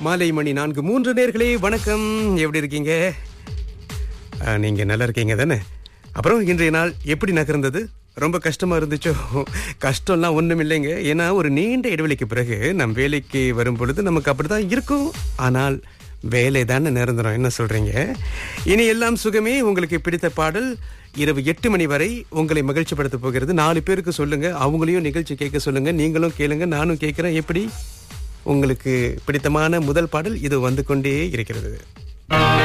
மாலை மணி நான்கு மூன்று நேர்களே வணக்கம் எப்படி இருக்கீங்க ஆ, நீங்க நல்லா இருக்கீங்க தானே அப்புறம் இன்றைய நாள் எப்படி நகர்ந்தது ரொம்ப கஷ்டமா இருந்துச்சோ கஷ்டம்லாம் ஒண்ணும் இல்லைங்க ஏன்னா ஒரு நீண்ட இடைவெளிக்கு பிறகு நம் வேலைக்கு வரும் பொழுது நமக்கு அப்படிதான் இருக்கும் ஆனால் வேலை தானே நிரந்தரம் என்ன சொல்றீங்க இனி எல்லாம் சுகமே உங்களுக்கு பிடித்த பாடல் இரவு எட்டு மணி வரை உங்களை மகிழ்ச்சிப்படுத்த போகிறது நாலு பேருக்கு சொல்லுங்க அவங்களையும் நிகழ்ச்சி கேட்க சொல்லுங்க நீங்களும் கேளுங்க நானும் கேட்கிறேன் எப்படி உங்களுக்கு பிடித்தமான முதல் பாடல் இது வந்து கொண்டே இருக்கிறது